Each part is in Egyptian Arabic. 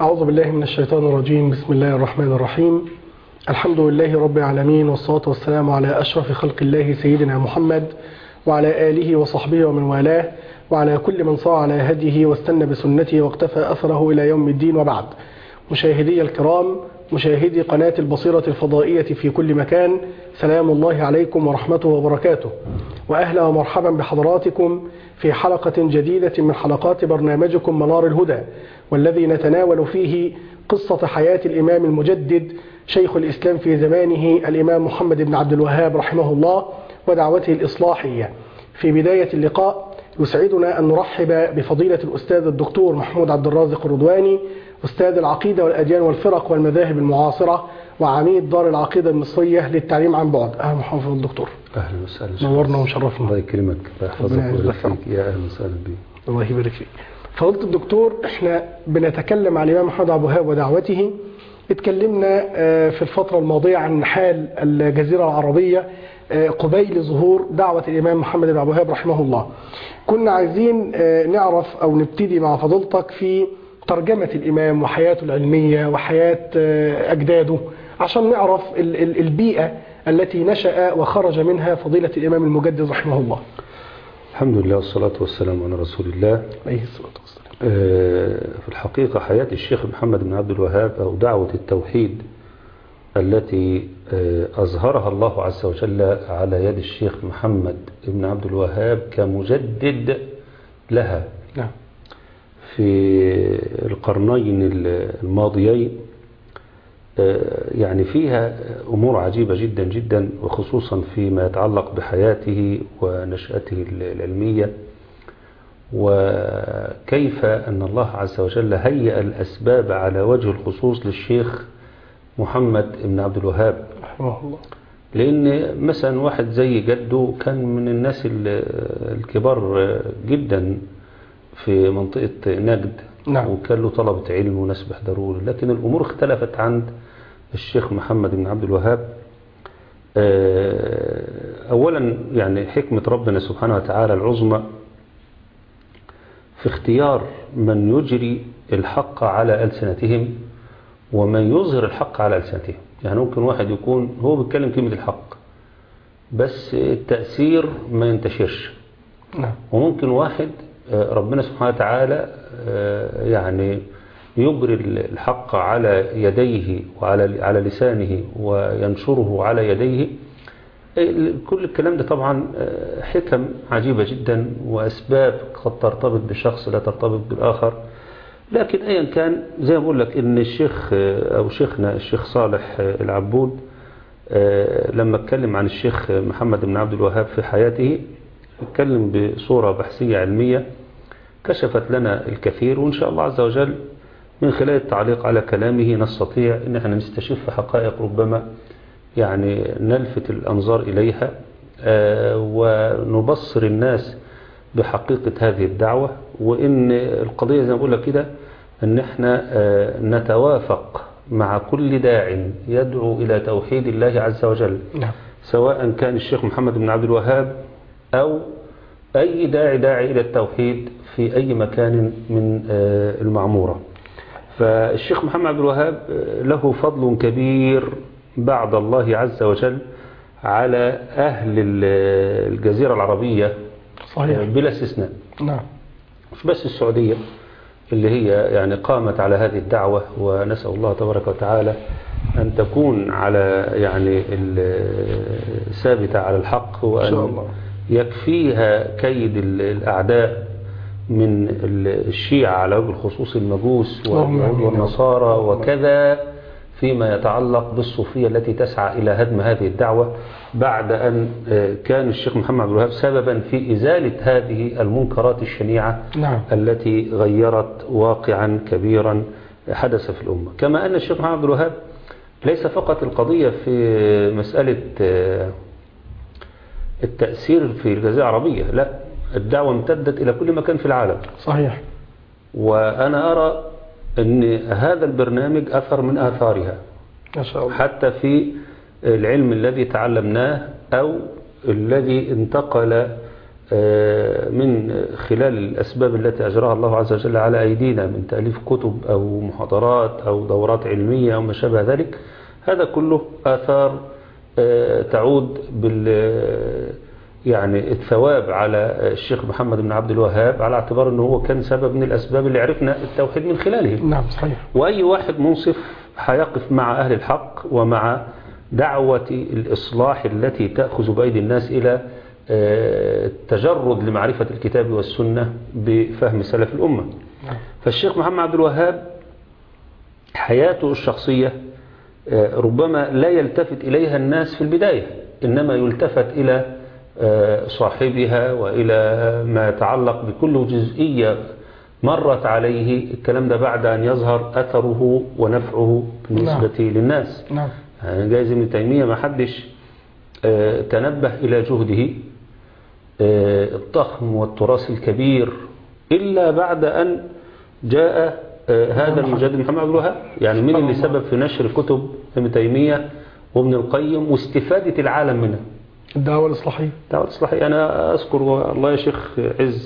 أعوذ بالله من الشيطان الرجيم بسم الله الرحمن الرحيم الحمد لله رب العالمين والصلاة والسلام على أشرف خلق الله سيدنا محمد وعلى آله وصحبه ومن والاه وعلى كل من صار على هديه واستنى بسنته واقتفى أثره إلى يوم الدين وبعد مشاهدي الكرام مشاهدي قناة البصيرة الفضائية في كل مكان سلام الله عليكم ورحمته وبركاته وأهلا ومرحبا بحضراتكم في حلقة جديدة من حلقات برنامجكم منار الهدى والذي نتناول فيه قصة حياة الإمام المجدد شيخ الإسلام في زمانه الإمام محمد بن عبد الوهاب رحمه الله ودعوته الإصلاحية في بداية اللقاء يسعدنا أن نرحب بفضيلة الأستاذ الدكتور محمود عبد الرازق الرضواني أستاذ العقيدة والأديان والفرق والمذاهب المعاصرة وعميد دار العقيدة المصرية للتعليم عن بعد أهلا محمد الدكتور اهلا وسهلا نورنا وشرفنا الله يكرمك ويحفظك ربنا ويبارك يجزاك فيك يا اهلا وسهلا بك الله يبارك فيك فضيلة الدكتور احنا بنتكلم عن الإمام محمد عبد الوهاب ودعوته اتكلمنا آه، في الفترة الماضية عن حال الجزيرة العربية آه، قبيل ظهور دعوة الإمام محمد بن عبد الوهاب رحمه الله كنا عايزين آه، نعرف أو نبتدي مع فضيلتك في ترجمة الإمام وحياته العلمية وحياة آه، أجداده عشان نعرف ال- ال- البيئة التي نشأ وخرج منها فضيلة الإمام المجدد رحمه الله الحمد لله والصلاة والسلام على رسول الله عليه الصلاة والسلام آه، في الحقيقة حياة الشيخ محمد بن عبد الوهاب أو دعوة التوحيد التي آه، أظهرها الله عز وجل على يد الشيخ محمد بن عبد الوهاب كمجدد لها نعم في القرنين الماضيين آه، يعني فيها أمور عجيبة جدا جدا وخصوصا فيما يتعلق بحياته ونشأته العلمية وكيف أن الله عز وجل هيأ الأسباب على وجه الخصوص للشيخ محمد بن عبد الوهاب رحمه الله لأن مثلا واحد زي جده كان من الناس ال- الكبار جدا في منطقة نجد نعم. وكان له طلبة علم وناس بيحضروا له. لكن الأمور اختلفت عند الشيخ محمد بن عبد الوهاب آه، أولا يعني حكمة ربنا سبحانه وتعالى العظمى في اختيار من يجري الحق على ألسنتهم ومن يظهر الحق على ألسنتهم يعني ممكن واحد يكون هو بيتكلم كلمة الحق بس التأثير ما ينتشرش نعم وممكن واحد آه، ربنا سبحانه وتعالى آه، يعني يجري الحق على يديه وعلى على لسانه وينشره على يديه آه، كل الكلام ده طبعا آه، حكم عجيبة جدا وأسباب قد ترتبط بشخص لا ترتبط بالآخر لكن أيا كان زي ما بقول لك إن الشيخ آه، أو شيخنا الشيخ صالح آه، العبود آه، لما اتكلم عن الشيخ محمد بن عبد الوهاب في حياته اتكلم بصورة بحثية علمية كشفت لنا الكثير وإن شاء الله عز وجل من خلال التعليق على كلامه نستطيع أن احنا نستشف حقائق ربما يعني نلفت الأنظار إليها آه، ونبصر الناس بحقيقة هذه الدعوة وإن القضية زي ما بقول لك كده أن احنا آه، نتوافق مع كل داع يدعو إلى توحيد الله عز وجل نعم سواء كان الشيخ محمد بن عبد الوهاب أو أي داعي داعي إلى التوحيد في أي مكان من آه، المعمورة فالشيخ محمد عبد الوهاب آه، له فضل كبير بعد الله عز وجل على أهل ال- الجزيرة العربية آه، صحيح بلا استثناء نعم مش بس السعودية اللي هي يعني قامت على هذه الدعوة ونسأل الله تبارك وتعالى أن تكون على يعني ال- ثابتة على الحق شاء وأن الله. يكفيها كيد ال- الأعداء من ال- الشيعة على وجه الخصوص المجوس اللهم واليهود آمين. والنصارى وكذا فيما يتعلق بالصوفية التي تسعى إلى هدم هذه الدعوة بعد أن آه، كان الشيخ محمد عبد الوهاب سببا في إزالة هذه المنكرات الشنيعة نعم التي غيرت واقعا كبيرا حدث في الأمة كما أن الشيخ محمد عبد الوهاب ليس فقط القضية في مسألة آه، التأثير في الجزيرة العربية لا الدعوة امتدت إلى كل مكان في العالم صحيح وأنا أرى أن هذا البرنامج أثر من آثارها ما شاء الله حتى في العلم الذي تعلمناه أو الذي انتقل من خلال الأسباب التي أجراها الله عز وجل على أيدينا من تأليف كتب أو محاضرات أو دورات علمية أو ما شابه ذلك هذا كله آثار تعود بال يعني الثواب على الشيخ محمد بن عبد الوهاب على اعتبار أنه هو كان سبب من الأسباب اللي عرفنا التوحيد من خلاله نعم صحيح وأي واحد منصف هيقف مع أهل الحق ومع دعوة الإصلاح التي تأخذ بأيدي الناس إلى التجرد لمعرفة الكتاب والسنة بفهم سلف الأمة فالشيخ محمد عبد الوهاب حياته الشخصية ربما لا يلتفت إليها الناس في البداية إنما يلتفت إلى صاحبها وإلى ما يتعلق بكل جزئية مرت عليه الكلام ده بعد أن يظهر أثره ونفعه بالنسبة نعم. للناس نعم يعني جايز ابن تيمية ما حدش تنبه إلى جهده الضخم والتراث الكبير إلا بعد أن جاء هذا المجدد محمد عبد الوهاب يعني من اللي سبب في نشر كتب ابن تيمية وابن القيم واستفادة العالم منها الدعوة الإصلاحية الدعوة الإصلاحية أنا أذكر الله يا شيخ عز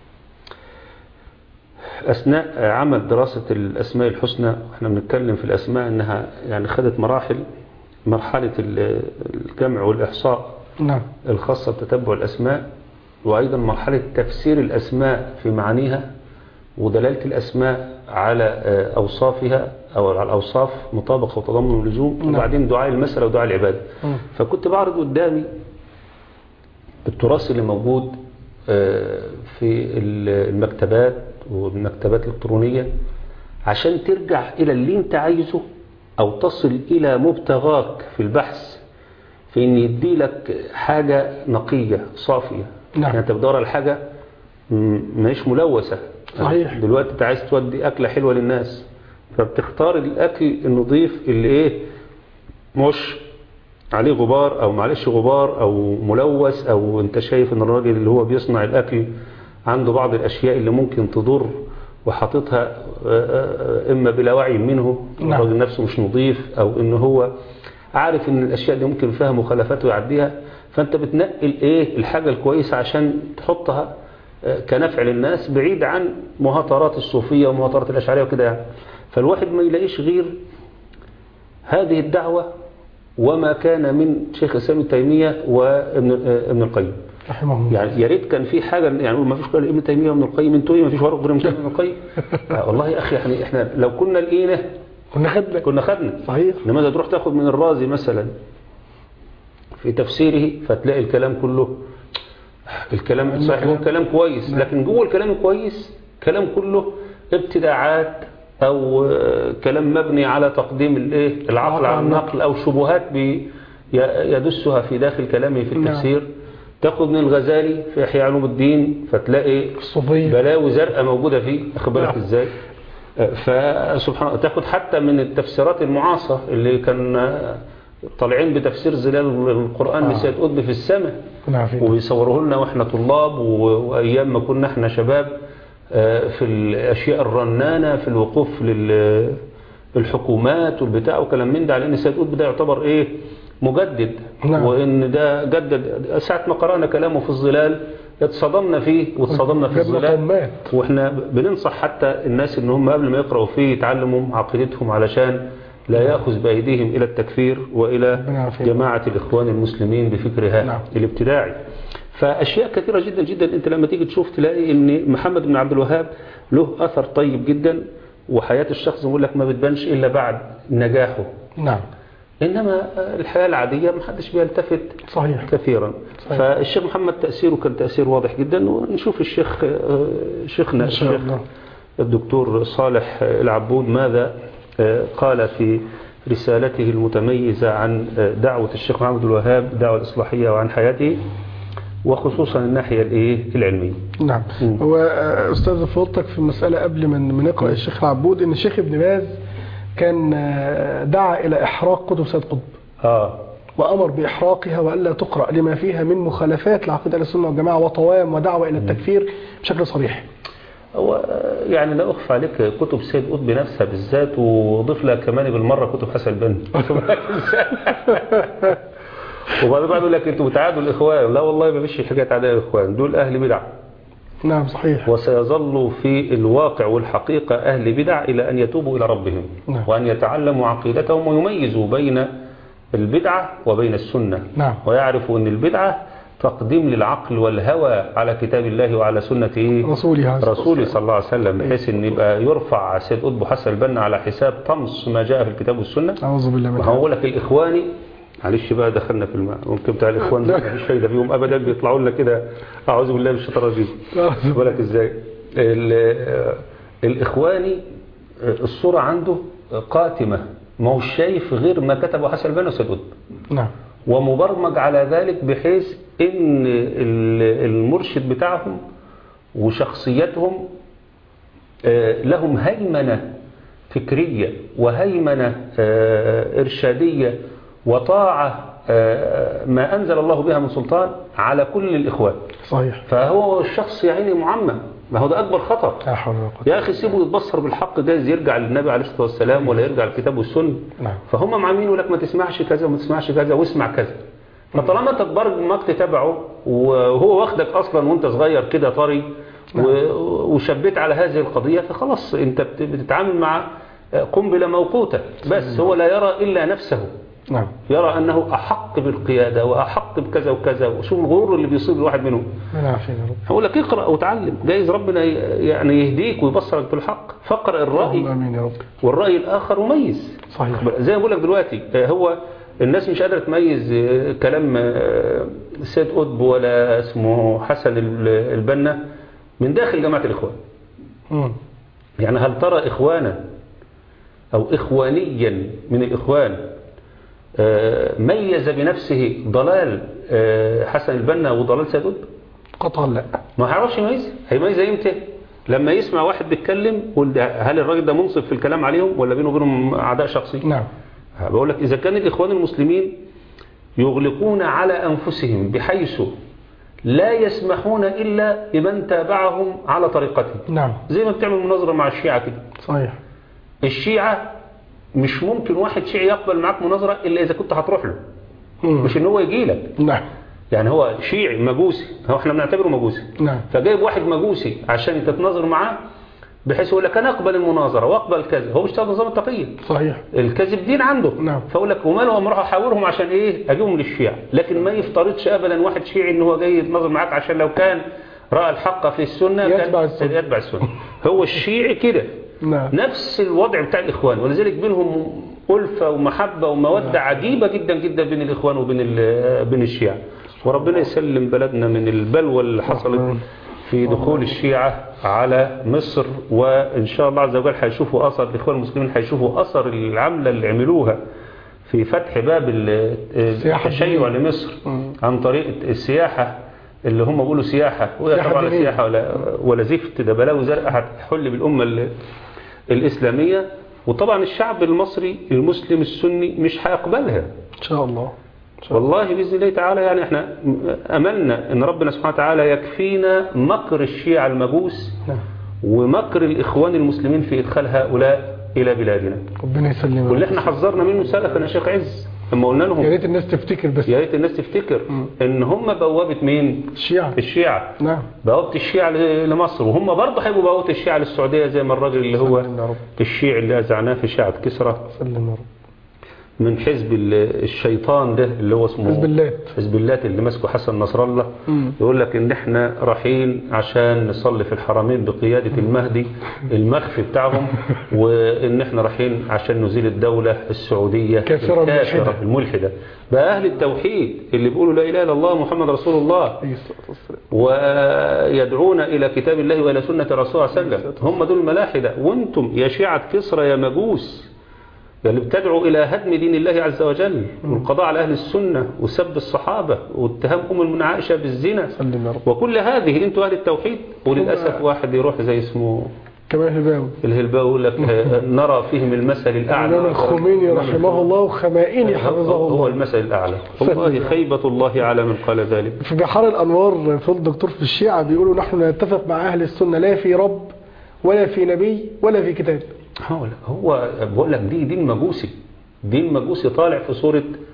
أثناء عمل دراسة الأسماء الحسنى احنا بنتكلم في الأسماء أنها يعني خدت مراحل مرحلة الجمع والإحصاء نعم الخاصة بتتبع الأسماء وأيضا مرحلة تفسير الأسماء في معانيها ودلالة الأسماء على أوصافها أو على الأوصاف مطابقة وتضمن ولزوم نعم. وبعدين دعاء المسألة ودعاء العبادة مم. فكنت بعرض قدامي التراث اللي موجود في المكتبات والمكتبات الإلكترونية عشان ترجع إلى اللي انت عايزه أو تصل إلى مبتغاك في البحث في ان يدي لك حاجة نقية صافية نعم. يعني انت بتدور على حاجة م- مش ملوثة صحيح. دلوقتي انت عايز تودي أكلة حلوة للناس فبتختار الأكل النظيف اللي ايه مش عليه غبار او معلش غبار او ملوث او انت شايف ان الراجل اللي هو بيصنع الاكل عنده بعض الاشياء اللي ممكن تضر وحاططها آه، آه، اما بلا وعي منه نعم. الراجل نفسه مش نظيف او ان هو عارف ان الاشياء دي ممكن فيها مخالفات ويعديها فانت بتنقل ايه الحاجة الكويسة عشان تحطها آه، كنفع للناس بعيد عن مهاترات الصوفية ومهاترات الاشعرية وكده يعني فالواحد ما يلاقيش غير هذه الدعوة وما كان من شيخ الإسلام ابن تيمية وابن آه، ابن القيم رحمه الله يعني يا ريت كان في حاجة يعني ما فيش قال ابن تيمية وابن القيم انتوا ايه ما فيش ورق غير ابن القيم آه، والله يا أخي يعني احنا لو كنا لقينا كنا خدنا كنا خدنا صحيح انما اذا تروح تاخد من الرازي مثلا في تفسيره فتلاقي الكلام كله الكلام صحيح هو كلام كويس لكن جوه الكلام الكويس كلام كله ابتداعات او آه، كلام مبني على تقديم الايه العقل على النقل او شبهات بي- ي- يدسها في داخل كلامه في نعم. التفسير تاخد من الغزالي في احياء علوم الدين فتلاقي الصوفية بلاوي زرقاء موجودة فيه أخد بالك نعم. ازاي فسبحان الله تاخد حتى من التفسيرات المعاصرة اللي كان طالعين بتفسير زلال القرآن آه. لسيد قطب في السماء كنا عارفين وبيصوروه لنا واحنا طلاب و- وايام ما كنا احنا شباب آه، في الاشياء الرنانة في الوقوف للحكومات والبتاع وكلام من ده على ان سيد قطب ده يعتبر ايه مجدد نعم. وان ده جدد ساعة ما قرأنا كلامه في الظلال اتصدمنا فيه واتصدمنا في جبنا الظلال قمات واحنا بننصح حتى الناس ان هم قبل ما يقرأوا فيه يتعلموا عقيدتهم علشان لا يأخذ بأيديهم إلى التكفير وإلى ربنا يعافينا. جماعة الإخوان المسلمين بفكرها نعم. الابتداعي فأشياء كثيرة جدا جدا أنت لما تيجي تشوف تلاقي أن محمد بن عبد الوهاب له أثر طيب جدا وحياة الشخص يقول لك ما بتبانش إلا بعد نجاحه نعم إنما الحياة العادية ما حدش بيلتفت صحيح كثيرا صحيح. فالشيخ محمد تأثيره كان تأثير واضح جدا ونشوف الشيخ آه، شيخنا إن شاء الشيخ الله الدكتور صالح العبود ماذا آه، قال في رسالته المتميزة عن آه، دعوة الشيخ محمد الوهاب الدعوة الإصلاحية وعن حياته وخصوصا الناحية الإيه العلمية نعم مم. هو آه، أستاذ فضلتك في المسألة قبل ما ما نقرأ الشيخ العبود إن الشيخ ابن باز كان آه، دعا إلى إحراق كتب سيد قطب آه وأمر بإحراقها وألا تقرأ لما فيها من مخالفات لعقيدة السنة والجماعة وطوام ودعوة إلى التكفير بشكل صريح هو آه، يعني لا أخفى عليك كتب سيد قطب نفسها بالذات وضيف لها كمان بالمرة كتب حسن البنا وبعدين بعد يقول لك انتوا بتعادوا الاخوان لا والله ما فيش حكايه عداء الاخوان دول اهل بدع نعم صحيح وسيظل في الواقع والحقيقة أهل بدع إلى أن يتوبوا إلى ربهم نعم. وأن يتعلموا عقيدتهم ويميزوا بين البدعة وبين السنة نعم. ويعرفوا أن البدعة تقديم للعقل والهوى على كتاب الله وعلى سنة إيه؟ رسوله عليه الصلاة رسوله صلى الله عليه وسلم بحيث أن يبقى يرفع سيد قطب حسن البنا على حساب طمس ما جاء في الكتاب والسنة أعوذ بالله من وهقول لك الإخواني معلش بقى دخلنا في الماء ممكن بتاع الإخوان ما فيش فايدة فيهم أبدا بيطلعوا لنا كده أعوذ بالله من الشيطان الرجيم أعوذ خد بالك ازاي ال- الاخواني الصورة عنده قاتمة ما هو شايف غير ما كتبه حسن البنا وسيد قطب نعم ومبرمج على ذلك بحيث ان ال- المرشد بتاعهم وشخصيتهم آه، لهم هيمنة فكرية وهيمنة آه، إرشادية وطاعة آه، ما أنزل الله بها من سلطان على كل الإخوان صحيح فهو الشخص يا عيني معمى ما هو ده أكبر خطر لا حول ولا قوة يا أخي سيبه يتبصر بالحق جايز يرجع للنبي عليه الصلاة والسلام ولا يرجع للكتاب والسنة نعم. فهم معمين يقول لك ما تسمعش كذا وما تسمعش كذا واسمع كذا فطالما انت برمجت تبعه وهو واخدك اصلا وانت صغير كده طري و- وشبيت على هذه القضية فخلاص انت بت- بتتعامل مع قنبلة موقوتة بس هو لا يرى إلا نفسه نعم يرى أنه أحق بالقيادة وأحق بكذا وكذا وشوف الغرور اللي بيصيب الواحد منهم ربنا يعافينا يا رب هقول لك اقرأ وتعلم جايز ربنا ي- يعني يهديك ويبصرك بالحق فاقرأ اللهم الرأي امين يا رب والرأي الآخر مميز صحيح زي ما بقول لك دلوقتي آه، هو الناس مش قادرة تميز آه، كلام آه، سيد قطب ولا اسمه حسن ال- البنا من داخل جماعة الإخوان مم. يعني هل ترى إخوانا أو إخوانيا من الإخوان آه، ميز بنفسه ضلال آه، حسن البنا وضلال سيد قطب قطعا لا ما هيعرفش يميز هيميز امتى لما يسمع واحد بيتكلم يقول ده هل الراجل ده منصف في الكلام عليهم ولا بينه وبينهم اعداء شخصي نعم بقول لك اذا كان الاخوان المسلمين يغلقون على انفسهم بحيث لا يسمحون الا لمن تابعهم على طريقتهم نعم زي ما بتعمل مناظره مع الشيعه كده صحيح الشيعه مش ممكن واحد شيعي يقبل معاك مناظره الا اذا كنت هتروح له مم. مش ان هو يجي لك نعم يعني هو شيعي مجوسي هو احنا بنعتبره مجوسي نعم فجايب واحد مجوسي عشان تتناظر معاه بحيث يقول لك انا اقبل المناظره واقبل كذا هو بيشتغل نظام التقيه صحيح الكذب دين عنده نعم. فاقول لك وماله اروح احاورهم عشان ايه اجيبهم للشيعة لكن ما يفترضش ابدا واحد شيعي ان هو جاي يتناظر معاك عشان لو كان راى الحق في السنه كان يتبع السنة. يتبع السنه هو الشيعي كده نعم نفس الوضع بتاع الاخوان ولذلك بينهم ألفة ومحبة ومودة عجيبة جدا جدا بين الإخوان وبين ال- بين الشيعة وربنا يسلم بلدنا من البلوى اللي حصلت اللهم. في دخول الشيعة على مصر وإن شاء الله عز وجل هيشوفوا أثر الإخوان المسلمين هيشوفوا أثر العملة اللي عملوها في فتح باب ال- السياحة التشيع الدينية. لمصر مم. عن طريق السياحة اللي هم بيقولوا سياحة وهي سياحة طبعا لا دينية. سياحة ولا, ولا زفت ده بلاوي زرقاء هتحل بالأمة ال- الإسلامية وطبعا الشعب المصري المسلم السني مش هيقبلها ان شاء الله ان شاء الله والله بإذن الله تعالى يعني احنا أملنا أن ربنا سبحانه وتعالى يكفينا مكر الشيعة المجوس نعم ومكر الإخوان المسلمين في إدخال هؤلاء إلى بلادنا ربنا يسلمك واللي احنا حذرنا منه سلفا يا شيخ عز لما قلنا يا لهم ريت الناس تفتكر بس يا ريت الناس تفتكر مم. ان هم بوابة مين الشيعة الشيعة نعم بوابة الشيعة ل- لمصر وهم برضه هيبقوا بوابة الشيعة للسعودية زي ما الراجل اللي هو سلم يا رب الشيعي اللي أزعناه في شيعة كسرى سلم يا رب من حزب ال- الشيطان ده اللي هو اسمه حزب اللات حزب اللات اللي ماسكه حسن نصر الله مم. يقول لك ان احنا رايحين عشان نصلي في الحرمين بقيادة المهدي المخفي بتاعهم وان احنا رايحين عشان نزيل الدولة السعودية كافرة الكافرة ملحدة. الملحدة بقى اهل التوحيد اللي بيقولوا لا اله الا الله محمد رسول الله عليه الصلاة والسلام ويدعون إلى كتاب الله وإلى سنة رسول صلى الله عليه وسلم هم دول الملاحدة وانتم يا شيعة كسرى يا مجوس اللي بتدعوا إلى هدم دين الله عز وجل والقضاء على أهل السنة وسب الصحابة واتهام أم المؤمنين عائشة بالزنا سلم يا رب وكل هذه انتوا أهل التوحيد وللأسف واحد يروح زي اسمه كمان هباوي الهلباوي يقول لك آه، نرى فيهم المثل الأعلى الإمام الخميني رحمه الله وخمائني حفظه هو الله المثل الأعلى والله خيبة الله على من قال ذلك في بحار الأنوار في الدكتور في الشيعة بيقولوا نحن نتفق مع أهل السنة لا في رب ولا في نبي ولا في كتاب هو هو بقول لك دي دين مجوسي دين مجوسي طالع في صورة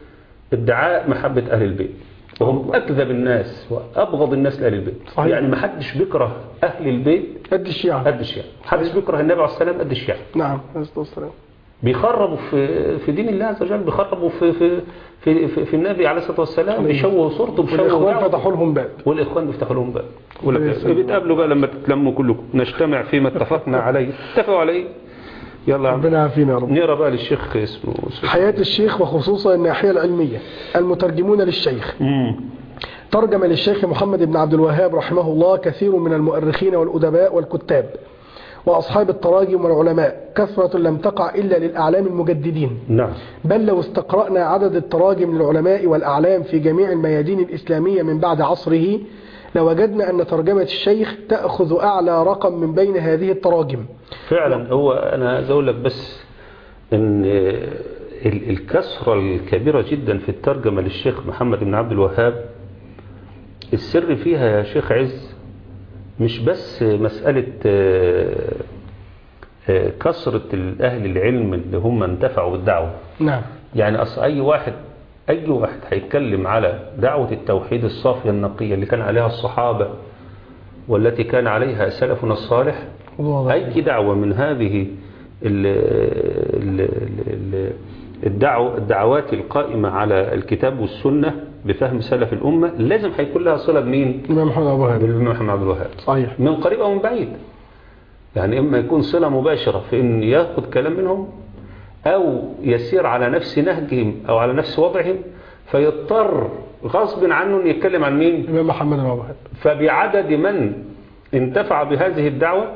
ادعاء محبة أهل البيت وهم أكذب الناس وأبغض الناس لأهل البيت صحيح. يعني ما حدش بيكره أهل البيت قد الشيعة قد الشيعة حدش بيكره النبي عليه السلام قد الشيعة نعم عليه الصلاة والسلام بيخربوا في في دين الله عز وجل بيخربوا في في في, في, في النبي عليه الصلاة والسلام بيشوهوا صورته بيشوهوا والإخوان دعوته. فتحوا لهم باب والإخوان بيفتحوا لهم بقى يقول ربنا لك يسلمك. بتقابلوا بقى لما تتلموا كلكم نجتمع فيما اتفقنا عليه اتفقوا عليه يلا يا عم. ربنا يعافينا يا رب نقرا بقى للشيخ اسمه حياة الشيخ وخصوصا الناحية العلمية المترجمون للشيخ مم. ترجم للشيخ محمد بن عبد الوهاب رحمه الله كثير من المؤرخين والأدباء والكتاب وأصحاب التراجم والعلماء كثرة لم تقع إلا للأعلام المجددين نعم بل لو استقرأنا عدد التراجم للعلماء والأعلام في جميع الميادين الإسلامية من بعد عصره لوجدنا أن ترجمة الشيخ تأخذ أعلى رقم من بين هذه التراجم فعلا هو انا عايز اقول لك بس ان ال- الكثرة الكبيرة جدا في الترجمة للشيخ محمد بن عبد الوهاب السر فيها يا شيخ عز مش بس مسألة آه، آه، كثرة أهل العلم اللي هم انتفعوا بالدعوة نعم يعني أصل أي واحد أي واحد هيتكلم على دعوة التوحيد الصافية النقية اللي كان عليها الصحابة والتي كان عليها سلفنا الصالح واضح. أي دعوة من هذه ال ال ال الدعو الدعوات القائمة على الكتاب والسنة بفهم سلف الأمة لازم هيكون لها صلة بمين؟ الإمام محمد أبو وهاب بالإمام محمد عبد الوهاب صحيح من قريب أو من بعيد يعني إما يكون صلة مباشرة في إن ياخد كلام منهم أو يسير على نفس نهجهم أو على نفس وضعهم فيضطر غصب عنه أن يتكلم عن مين الإمام محمد بن أبو وهاب فبعدد من انتفع بهذه الدعوة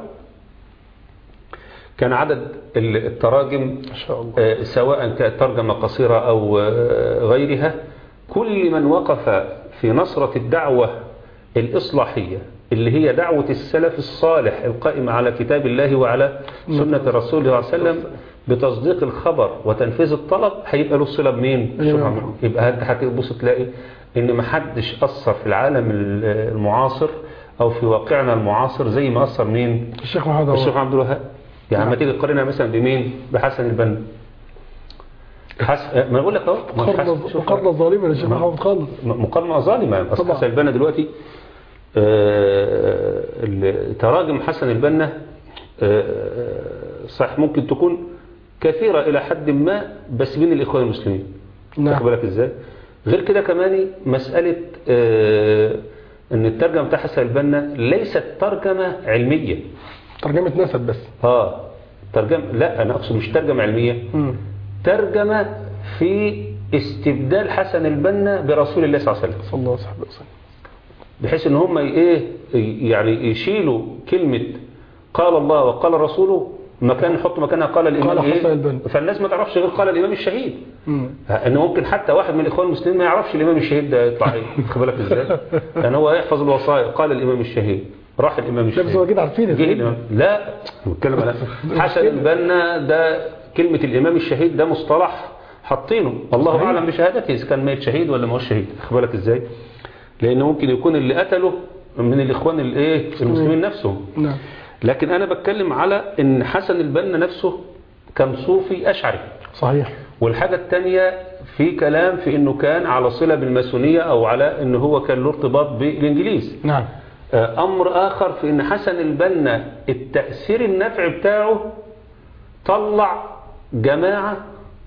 كان عدد التراجم ما شاء الله آه، سواء كانت ترجمة قصيرة أو آه، غيرها كل من وقف في نصرة الدعوة الإصلاحية اللي هي دعوة السلف الصالح القائمة على كتاب الله وعلى سنة رسوله صلى الله عليه وسلم بتصديق الخبر وتنفيذ الطلب هيبقى له صلة بمين؟ أيوة. سبحان الله. يبقى انت هتبص تلاقي ان ما حدش أثر في العالم المعاصر أو في واقعنا المعاصر زي ما أثر مين؟ الشيخ محمد أبو الشيخ وهاب عبد الوهاب يعني لما تيجي تقارنها مثلا بمين بحسن البنا حس... ما أنا بقول لك اهو ما هوش مقارنة حسن- شوف- مقارنة ظالمة للشيخ محمد خالص م- مقارنة ظالمة أصل طبعا. حسن البنا دلوقتي آه، ال- تراجم حسن البنا آه، صح ممكن تكون كثيرة إلى حد ما بس بين الإخوان المسلمين نعم. واخد بالك إزاي غير كده كمان مسألة آه، أن الترجمة بتاع حسن البنا ليست ترجمة علمية ترجمة نسب بس اه ترجمة لا أنا أقصد مش ترجمة علمية مم. ترجمة في استبدال حسن البنا برسول الله صلى الله عليه وسلم صلى الله عليه وسلم بحيث ان هم ايه يعني يشيلوا كلمة قال الله وقال رسوله مكان يحط مكانها قال الامام قال حسن ايه البنا. فالناس ما تعرفش غير قال الامام الشهيد مم. ان ممكن حتى واحد من الاخوان المسلمين ما يعرفش الامام الشهيد ده يطلع ايه خد بالك ازاي لان هو يحفظ الوصايا قال الامام الشهيد راح الامام لا الشهيد بس هو كده عارفين جه ازاي الإمام لا بتكلم على حسن البنا ده كلمة الإمام الشهيد ده مصطلح حاطينه الله صحيح. أعلم بشهادته إذا كان ميت شهيد ولا ما هوش شهيد خد بالك إزاي لأن ممكن يكون اللي قتله من الإخوان الإيه المسلمين نفسهم نعم لكن أنا بتكلم على إن حسن البنا نفسه كان صوفي أشعري صحيح والحاجة التانية في كلام في إنه كان على صلة بالماسونية أو على إنه هو كان له ارتباط بالإنجليز نعم أمر آخر في أن حسن البنا التأثير النفع بتاعه طلع جماعة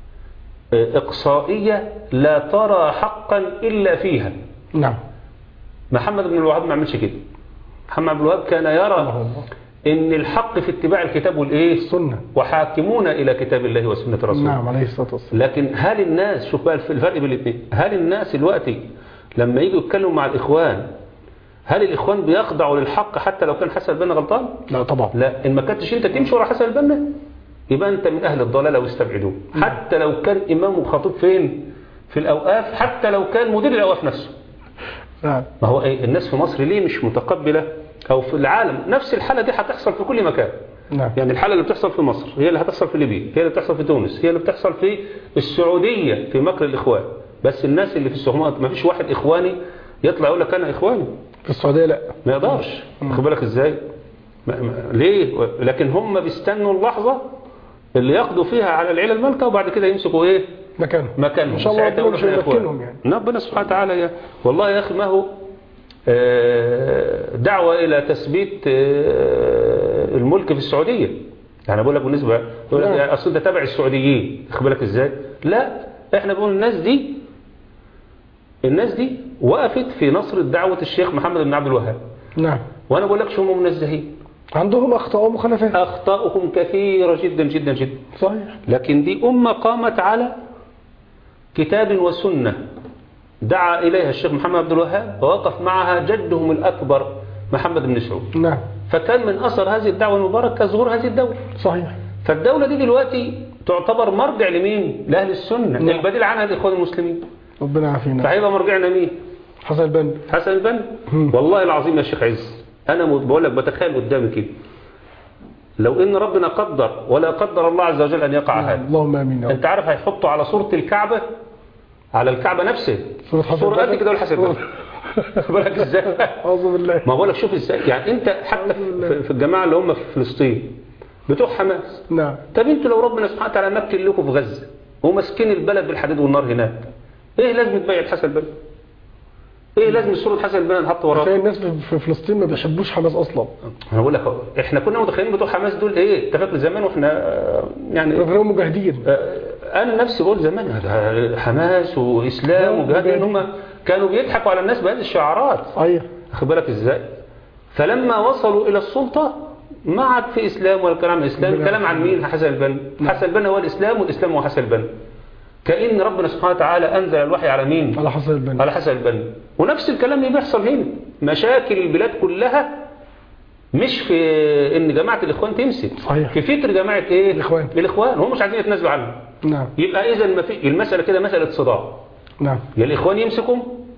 إقصائية لا ترى حقا إلا فيها نعم محمد بن الوهاب ما عملش كده محمد بن الوهاب كان يرى الله. أن الحق في اتباع الكتاب والإيه السنة وحاكمون إلى كتاب الله وسنة رسوله نعم عليه الصلاة والسلام لكن هل الناس شوف بقى الفرق بين الاثنين هل الناس دلوقتي لما يجوا يتكلموا مع الإخوان هل الإخوان بيخضعوا للحق حتى لو كان حسن البنا غلطان لا طبعا لا إن ما كنتش أنت تمشي ورا حسن البنا يبقى أنت من أهل الضلالة واستبعدوه حتى لو كان إمام وخطيب فين في الأوقاف حتى لو كان مدير الأوقاف نفسه نعم ما هو إيه الناس في مصر ليه مش متقبلة أو في العالم نفس الحالة دي هتحصل في كل مكان نعم يعني الحالة اللي بتحصل في مصر هي اللي هتحصل في ليبيا هي اللي بتحصل في تونس هي اللي بتحصل في السعودية في مكر الإخوان بس الناس اللي في السهمات ما فيش واحد إخواني يطلع يقول لك أنا إخواني في السعودية لا ما يقدرش خد بالك إزاي ما ما ليه لكن هم بيستنوا اللحظة اللي يقضوا فيها على العيلة المالكة وبعد كده يمسكوا إيه مكانهم مكانهم ان شاء الله ساعتها ربنا مش يقولوا إحنا إخوان. هيمكنهم يعني ربنا سبحانه وتعالى يا والله يا أخي ما هو آه، دعوة إلى تثبيت آه، الملك في السعودية يعني بقول لك بالنسبة يقول لك نعم. يعني أصل ده تبع السعوديين خد بالك إزاي لا إحنا بنقول الناس دي الناس دي وقفت في نصر دعوة الشيخ محمد بن عبد الوهاب نعم وأنا بقول لك شو هم منزهين عندهم اخطاء ومخالفات أخطاؤهم كثيرة جدا جدا جدا صحيح لكن دي أمة قامت على كتاب وسنة دعا إليها الشيخ محمد عبد الوهاب ووقف معها جدهم الأكبر محمد بن سعود نعم فكان من أثر هذه الدعوة المباركة ظهور هذه الدولة صحيح فالدولة دي دلوقتي تعتبر مرجع لمين؟ لأهل السنة نعم. البديل عنها الإخوان المسلمين ربنا يعافينا فهيبقى مرجعنا مين؟ حسن البنا حسن البنا مم. والله العظيم يا شيخ عز أنا م- بقول لك بتخيل قدامي كده لو إن ربنا قدر ولا قدر الله عز وجل أن يقع هذا اللهم امين يا رب انت عارف هيحطوا على صورة الكعبة على الكعبة نفسه صورة حسن صورة قد البنا. كده والحسن بن بالك ازاي اعوذ بالله ما بقولك شوف ازاي يعني انت حتى في في الجماعة اللي هم في فلسطين بتوع حماس نعم طب انتوا لو ربنا سبحانه وتعالى مكن لكم في غزة وماسكين البلد بالحديد والنار هناك ايه لازم تبيع حسن البنا ايه لازم صورة حسن البنا تحط تلاقي وراها الناس في- في فلسطين ما بيحبوش حماس اصلا انا بقول لك أهو، احنا كنا متخيلين بتوع حماس دول ايه انت فاكر زمان واحنا آه، يعني بيبقوا مجاهدين انا نفسي بقول زمان هذا حماس واسلام آه، وجهاد ان وجهاد. هم كانوا بيضحكوا على الناس بهذه الشعارات صحيح واخد بالك ازاي فلما وصلوا الى السلطه ما عاد في اسلام ولا كلام عن اسلام بالعكس. كلام عن مين حسن البنا حسن البنا هو الاسلام والاسلام هو حسن البنا كان ربنا سبحانه وتعالى انزل الوحي على مين على حسن البنا على حسن البنا ونفس الكلام اللي بيحصل هنا مشاكل البلاد كلها مش في ان جماعه الاخوان تمسك صحيح. في فكر جماعه ايه الإخوان. الاخوان هم مش عايزين يتنازلوا عنه نعم يبقى اذا ما في المساله كده مساله صداع نعم يا الاخوان يمسكوا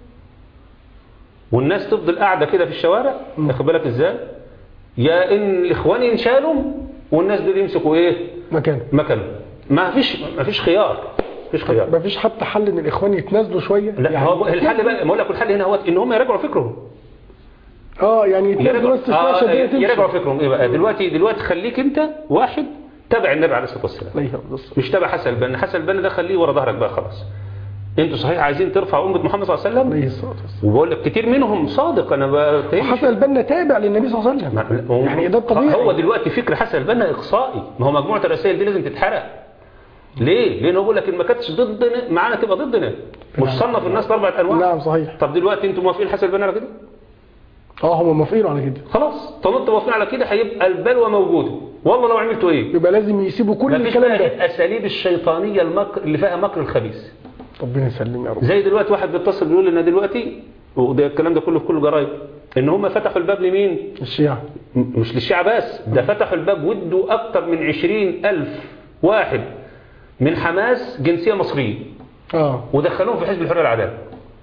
والناس تفضل قاعده كده في الشوارع مم. واخد بالك ازاي يا ان الاخوان ينشالوا والناس دول يمسكوا ايه مكان مكانهم ما فيش ما فيش خيار مفيش خيار ما فيش حتى حل ان الاخوان يتنازلوا شويه لا يعني هو الحل بقى ما اقول لك الحل هنا هو ان هم يراجعوا فكرهم اه يعني يتنازلوا يراجعوا بس شويه عشان الدنيا آه تمشي يراجعوا فكرهم ايه بقى دلوقتي دلوقتي خليك انت واحد تبع النبي عليه الصلاه والسلام عليه الصلاة مش تبع حسن البنا حسن البنا ده خليه ورا ظهرك بقى خلاص انتوا صحيح عايزين ترفعوا امه محمد صلى الله عليه وسلم عليه الصلاة والسلام وبقول لك كتير منهم صادق انا بتهمش وحسن البنا تابع للنبي صلى الله عليه وسلم ما- هو- يعني ده الطبيعي هو دلوقتي فكر حسن البنا اقصائي ما هو مجموعه الرسائل دي لازم تتحرق ليه؟ لانه بيقول لك ان ما كانتش ضدنا معانا تبقى ضدنا مش صنف الناس لاربع انواع نعم صحيح طب دلوقتي انتوا موافقين حسن البنا على كده؟ اه هم موافقين على كده خلاص طب انتوا موافقين على كده هيبقى البلوى موجوده والله لو عملتوا ايه؟ يبقى لازم يسيبوا كل مفيش الكلام بقى ده الاساليب الشيطانيه المكر اللي فيها مكر الخبيث ربنا يسلم يا رب زي دلوقتي واحد بيتصل بيقول لنا دلوقتي وده الكلام ده كله في كل الجرايد ان هم فتحوا الباب لمين؟ الشيعة م- مش للشيعة بس ده فتحوا الباب ودوا أكتر من عشرين ألف واحد من حماس جنسية مصرية اه ودخلوهم في حزب الحرية والعدالة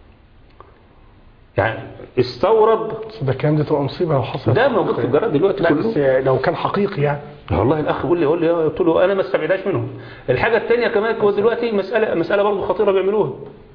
يعني استورد بس ده الكلام ده تبقى مصيبة لو حصل ده موجود في الجرايد دلوقتي لا كله بس لو كان حقيقي يعني والله الاخ يقول لي يقول لي قلت له انا ما استبعدهاش منهم الحاجه الثانيه كمان هو دلوقتي مساله مساله برضه خطيره بيعملوها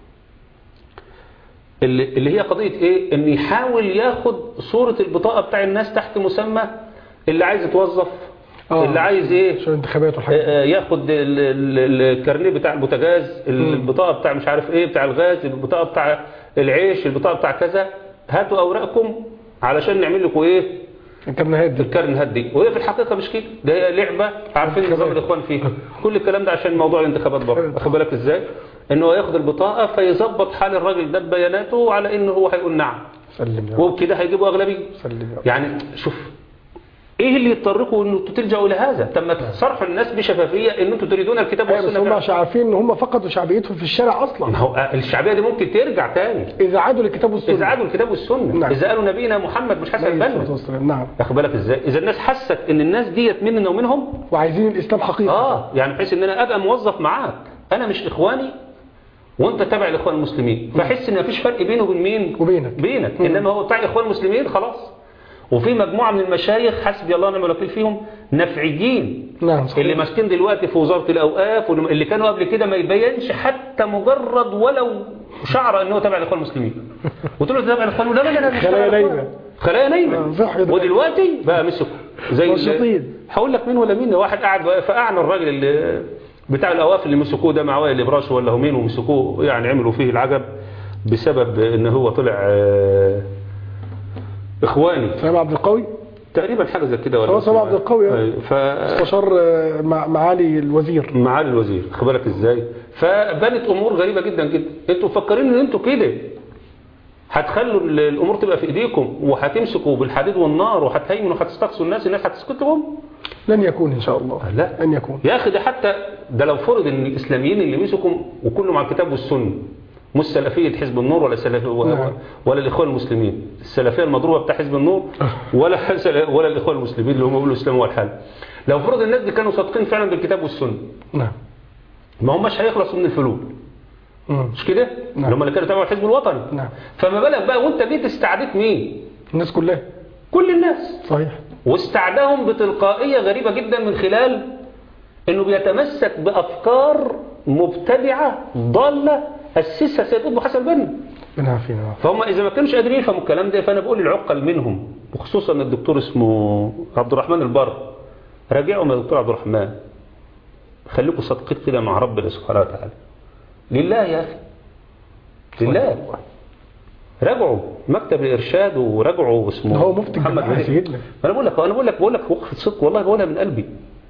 اللي, اللي هي قضيه ايه ان يحاول ياخد صوره البطاقه بتاع الناس تحت مسمى اللي عايز يتوظف آه. اللي عايز ايه عشان الانتخابات والحاجات آه، آه، ياخد ال- ال- الكارنيه بتاع البوتاجاز البطاقه بتاع مش عارف ايه بتاع الغاز البطاقه بتاع العيش البطاقه بتاع كذا هاتوا اوراقكم علشان نعمل لكم ايه الكرنيهات دي الكارن هدي وهي في الحقيقة مش كده ده هي لعبة عارفين نظام الإخوان فيها كل الكلام ده عشان موضوع الانتخابات برضه واخد بالك إزاي إنه هو ياخد البطاقة فيظبط حال الراجل ده ببياناته على إنه هو هيقول نعم سلم يا رب وبكده هيجيبوا أغلبية سلم يا رب يعني شوف ايه اللي يضطركم ان انتوا تلجأوا لهذا طب ما تصرحوا الناس بشفافية ان انتوا تريدون الكتاب ايوه بس والسنة هم فعلا. عشان عارفين ان هم فقدوا شعبيتهم في الشارع ما اصلا هو الشعبية دي ممكن ترجع تاني اذا عادوا للكتاب والسنة إذا عادوا الكتاب والسنة نعم. إذا قالوا نبينا محمد مش حسن عليه الصلاة البنا والسلام نعم واخد بالك ازاي إذا الناس حست ان الناس ديت مننا ومنهم وعايزين الاسلام حقيقي اه يعني بحيث ان انا ابقى موظف معاك انا مش اخواني وانت تابع الاخوان المسلمين فاحس ان مفيش فرق بينه وبين مين وبينك بينك مم. انما هو بتاع الاخوان المسلمين خلاص وفي مجموعه من المشايخ حسبي الله ونعم الوكيل فيهم نفعيين نعم صحيح اللي ماسكين دلوقتي في وزاره الاوقاف واللي كانوا قبل كده ما يبينش حتى مجرد ولو شعر ان هو تابع الاخوان المسلمين قلت له تابع الاخوان لا لا لا مش تابع خلايا الإخوان. نايمة. خلايا آه، نايمه صح كده. ودلوقتي بقى مسكوا زي ال- نشيطين. هقول لك مين ولا مين واحد قاعد فقعنا الراجل اللي بتاع الأواف اللي مسكوه ده مع وائل الإبراش ولا هم مين ومسكوه يعني عملوا فيه العجب بسبب ان هو طلع آه، إخواني سلام عبد القوي تقريبا حاجة زي كده ولا هو سامع عبد القوي، آه. أيوة. ف مستشار آه، مع- معالي الوزير معالي الوزير خد بالك ازاي فبنت امور غريبه جدا جدا انتوا مفكرين ان انتوا كده هتخلوا ال- الامور تبقى في ايديكم وهتمسكوا بالحديد والنار وهتهيمنوا وهتستقصوا الناس الناس هتسكت لهم لن يكون ان شاء الله لا لن يكون يا اخي ده حتى ده لو فرض ان الاسلاميين اللي مسكوا وكلهم على الكتاب والسنه مش سلفيه حزب النور ولا سلف نعم. ولا الاخوان المسلمين السلفيه المضروبه بتاع حزب النور ولا سل- ولا الاخوان المسلمين اللي هم بيقولوا الاسلام هو الحل لو فرض الناس دي كانوا صادقين فعلا بالكتاب والسنه نعم ما هماش هيخلصوا من الفلول مم. مش كده نعم. اللي هم اللي كانوا تبع الحزب الوطني نعم فما بالك بقى وانت جيت استعديت مين الناس كلها كل الناس صحيح واستعداهم بتلقائية غريبة جدا من خلال انه بيتمسك بافكار مبتدعة ضالة اسسها سيد ابو حسن بن من عافينا نعم. فهم اذا ما كانوش قادرين يفهموا الكلام ده فانا بقول العقل منهم وخصوصا الدكتور اسمه عبد الرحمن البر راجعوا يا دكتور عبد الرحمن خليكم صادقين كده مع ربنا سبحانه وتعالى لله يا اخي لله راجعوا مكتب الارشاد وراجعوا اسمه ده هو مفتي محمد الجماعة وهيب. سيدنا. انا بقول لك انا بقول لك بقول لك وقفه صدق والله بقولها من قلبي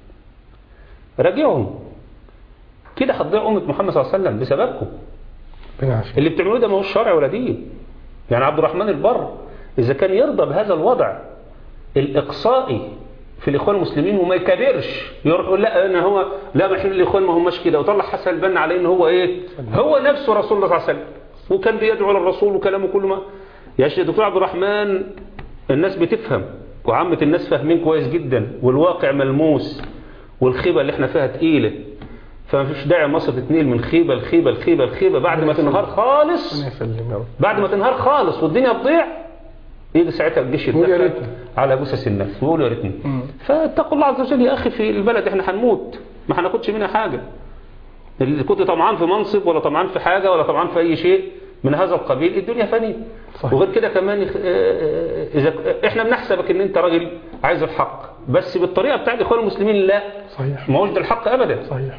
راجعهم كده هتضيع امه محمد صلى الله عليه وسلم بسببكم من عافينا اللي بتعملوه ده ما هوش شرع ولا دين يعني عبد الرحمن البر اذا كان يرضى بهذا الوضع الاقصائي في الاخوان المسلمين وما يكابرش يروح يقول لا انا هو لا ما احنا الاخوان ما هماش كده وطلع حسن البنا عليه ان هو ايه هو نفسه رسول الله صلى الله عليه وسلم وكان بيدعو للرسول وكلامه كله ما يا شيخ دكتور عبد الرحمن الناس بتفهم وعامة الناس فاهمين كويس جدا والواقع ملموس والخيبة اللي احنا فيها تقيلة فما فيش داعي مصر تتنقل من خيبة لخيبة لخيبة لخيبة بعد ما تنهار خالص ربنا يسلم يا رب بعد ما تنهار خالص والدنيا تضيع يجي ساعتها الجيش يقول يا يتدخل ريتني. على جثث الناس ويقول يا ريتني مم. فاتقوا الله عز وجل يا اخي في البلد احنا هنموت ما هناخدش منها حاجه اللي كنت طمعان في منصب ولا طمعان في حاجه ولا طمعان في اي شيء من هذا القبيل الدنيا فانيه صحيح. وغير كده كمان يخ- آه، اذا احنا بنحسبك ان انت راجل عايز الحق بس بالطريقه بتاعت الاخوان المسلمين لا صحيح ما هوش ده الحق ابدا صحيح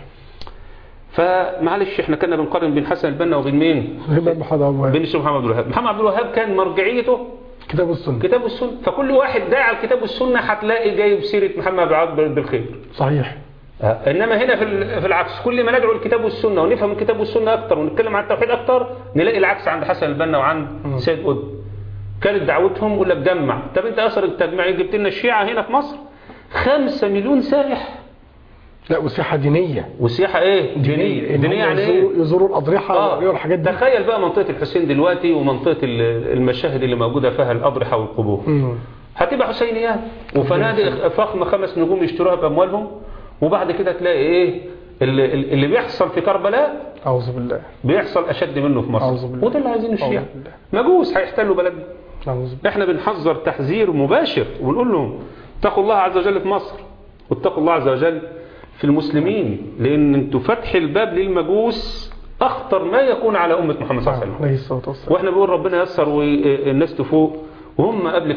فمعلش احنا كنا بنقارن بين حسن البنا وبين مين الإمام محمد أبو وهاب. بين الشيخ محمد عبد الوهاب محمد عبد الوهاب كان مرجعيته كتاب السنة كتاب والسنة فكل واحد داعي على الكتاب والسنة هتلاقي جايب سيرة محمد عبد الوهاب بالخير صحيح انما هنا في ال- في العكس كل ما ندعو الكتاب والسنة ونفهم الكتاب والسنة اكتر ونتكلم عن التوحيد اكتر نلاقي العكس عند حسن البنا وعند مم. سيد قطب كانت دعوتهم يقول لك جمع طب انت اثر التجميع جبت لنا الشيعة هنا في مصر خمسة مليون سائح لا وسياحة دينية والسياحة ايه دينية إن دينية هم يعني يزوروا- ايه يزوروا الأضرحة آه. ويقروا الحاجات دي تخيل بقى منطقة الحسين دلوقتي ومنطقة ال- المشاهد اللي موجودة فيها الأضرحة والقبور مم. هتبقى حسينيات وفنادق فخمة خمس نجوم يشتروها بأموالهم وبعد كده تلاقي ايه اللي, اللي بيحصل في كربلاء أعوذ بالله بيحصل أشد منه في أعوذ مصر بالله. وده اللي عايزينه الشيعة أعوذ بالله. مجوس هيحتلوا بلدنا أعوذ بالله احنا بنحذر تحذير مباشر ونقول لهم اتقوا الله عز وجل في مصر واتقوا الله عز وجل في المسلمين لأن انتوا فتح الباب للمجوس أخطر ما يكون على أمة محمد صلى الله عليه وسلم عليه الصلاة والسلام واحنا بنقول ربنا يسر والناس تفوق وهم قبل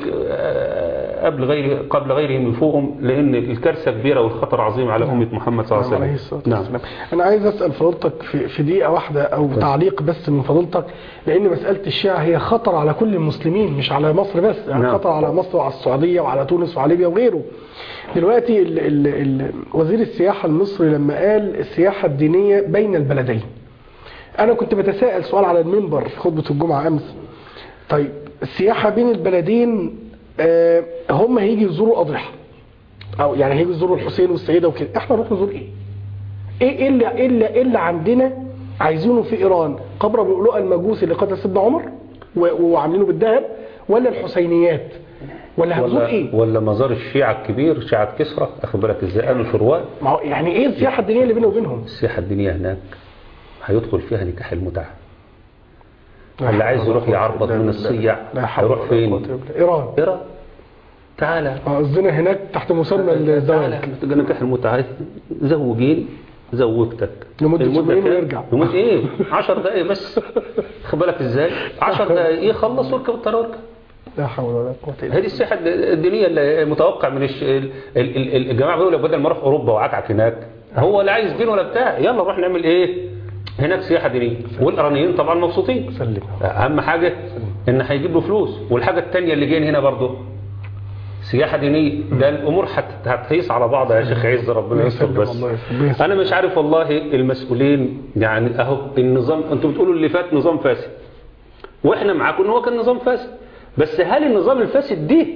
قبل غير قبل غيرهم يفوقهم لان الكارثه كبيره والخطر عظيم على امه محمد صلى الله نعم، عليه عليه الصلاة وسلم نعم والسلام أنا عايز أسأل فضيلتك في, في دقيقة واحدة أو تعليق بس من فضيلتك لأن مسألة الشيعة هي خطر على كل المسلمين مش على مصر بس يعني نعم. خطر على مصر وعلى السعودية وعلى تونس وعلى ليبيا وغيره دلوقتي ال ال ال وزير السياحة المصري لما قال السياحة الدينية بين البلدين أنا كنت بتساءل سؤال على المنبر في خطبة الجمعة أمس طيب السياحة بين البلدين آه، هم هيجي يزوروا الأضرحة أو يعني هيجي يزوروا الحسين والسيدة وكده إحنا نروح نزور إيه؟ ايه إيه اللي, إيه اللي, إيه اللي عندنا عايزينه في ايران قبر ابو لؤلؤ المجوس اللي قتل سيدنا عمر و- وعاملينه بالذهب ولا الحسينيات ولا هنزور ولا ايه ولا مزار الشيعة الكبير شيعة كسرى اخد بالك ازاي قالوا شروال ما هو يعني ايه السياحه الدينيه اللي بيننا وبينهم السياحه الدينيه هناك هيدخل فيها نكاح المتعه لا اللي حول عايز ولا يروح قوة يعربط إلا من بالله. الصيع لا حول هيروح ولا فين؟ قوة إلا بالله. ايران ايران تعالى آه، قصدنا هناك تحت مسمى الزواج تعالى نكاح المتعه زوجين زوجتك لمدة المدة أسبوعين كام؟ ويرجع. لمدة ايه 10 دقايق بس خد بالك ازاي 10 دقايق يخلص ويركب الطياره ويركب لا حول ولا قوه الا هذه السياحه الدينيه اللي متوقع من الش... ال- ال- ال- الجماعه بيقولوا لك بدل ما اروح اوروبا وعكعك هناك هو لا عايز دين ولا بتاع يلا نروح نعمل ايه هناك سياحه دينيه والايرانيين طبعا مبسوطين سلم اهم حاجه ان هيجيب له فلوس والحاجه الثانيه اللي جايين هنا برضه سياحه دينيه ده الامور هت- هتهيص على بعضها يا شيخ عز ربنا يستر يسلم بس الله يسلم. يسلم. انا مش عارف والله المسؤولين يعني اهو النظام انتوا بتقولوا اللي فات نظام فاسد واحنا معاكم ان هو كان نظام فاسد بس هل النظام الفاسد ده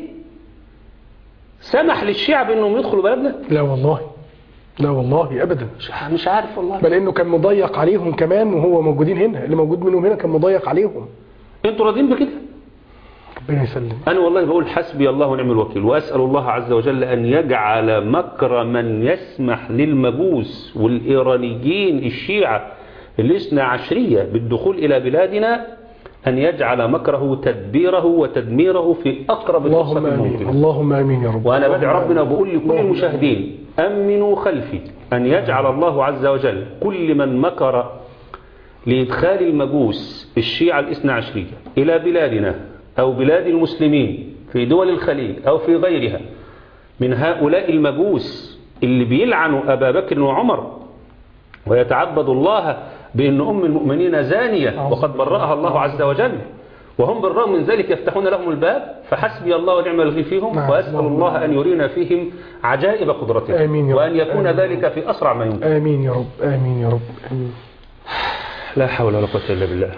سمح للشيعة بانهم يدخلوا بلدنا لا والله لا والله ابدا مش- مش عارف والله بل انه كان مضيق عليهم كمان وهو موجودين هنا اللي موجود منهم هنا كان مضيق عليهم انتوا راضيين بكده ربنا يسلم أنا والله بقول حسبي الله ونعم الوكيل وأسأل الله عز وجل أن يجعل مكر من يسمح للمجوس والإيرانيين الشيعة الاثنى عشرية بالدخول إلى بلادنا أن يجعل مكره تدبيره وتدميره في أقرب اللهم فرصة امين ممكنة اللهم امين يا رب وأنا بدعي اللهم ربنا آمين. وبقول لكل اللهم المشاهدين أمنوا خلفي أن يجعل الله عز وجل كل من مكر لإدخال المجوس الشيعة الاثنى عشرية إلى بلادنا أو بلاد المسلمين في دول الخليج أو في غيرها من هؤلاء المجوس اللي بيلعنوا أبا بكر وعمر ويتعبد الله بأن أم المؤمنين زانية وقد برأها الله عز وجل وهم بالرغم من ذلك يفتحون لهم الباب فحسبي الله ونعم الوكيل فيهم نعم. وأسأل الله أن يرينا فيهم عجائب قدرته آمين يا رب. وأن يكون آمين. ذلك في أسرع ما يمكن امين يا رب امين يا رب امين لا حول ولا قوة إلا بالله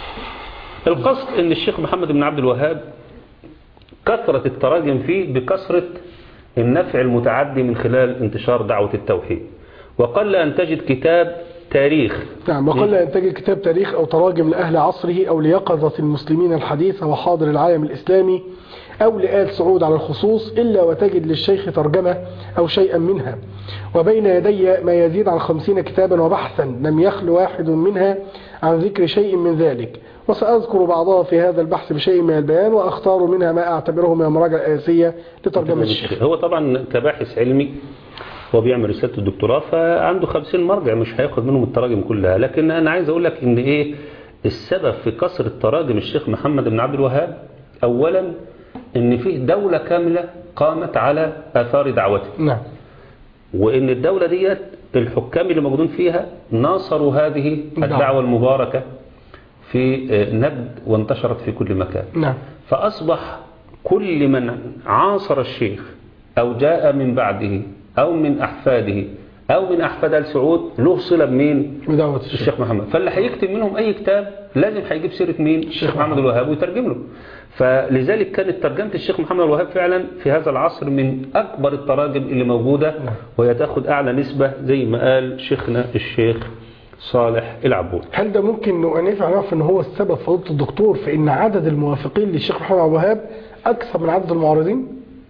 القصد أن الشيخ محمد بن عبد الوهاب كثرة التراجم فيه بكثرة النفع المتعدي من خلال انتشار دعوة التوحيد وقل أن تجد كتاب تاريخ نعم وقل أن تجد كتاب تاريخ أو تراجم لأهل عصره أو ليقظة المسلمين الحديثة وحاضر العالم الإسلامي أو لآل سعود على الخصوص إلا وتجد للشيخ ترجمة أو شيئا منها وبين يدي ما يزيد عن خمسين كتابا وبحثا لم يخل واحد منها عن ذكر شيء من ذلك وسأذكر بعضها في هذا البحث بشيء من البيان وأختار منها ما أعتبره من المراجع الأساسية لترجمة الشيخ هو طبعا كباحث علمي هو بيعمل رسالة الدكتوراه فعنده خمسين مرجع مش هياخد منهم التراجم كلها لكن أنا عايز أقول لك إن إيه السبب في كسر تراجم الشيخ محمد بن عبد الوهاب أولا إن فيه دولة كاملة قامت على آثار دعوته نعم وإن الدولة ديت الحكام اللي موجودين فيها ناصروا هذه الدعوة المباركة في نجد وانتشرت في كل مكان نعم فأصبح كل من عاصر الشيخ أو جاء من بعده أو من أحفاده أو من أحفاد آل سعود له صلة بمين؟ بدعوة الشيخ الشيخ محمد فاللي هيكتب منهم أي كتاب لازم هيجيب سيرة مين؟ الشيخ محمد الوهاب ويترجم له فلذلك كانت ترجمة الشيخ محمد الوهاب فعلا في هذا العصر من أكبر التراجم اللي موجودة وهي تاخد أعلى نسبة زي ما قال شيخنا الشيخ صالح العبود هل ده ممكن نبقى نفع نعرف ان هو السبب فضيله الدكتور في ان عدد الموافقين للشيخ محمد عبد الوهاب اكثر من عدد المعارضين؟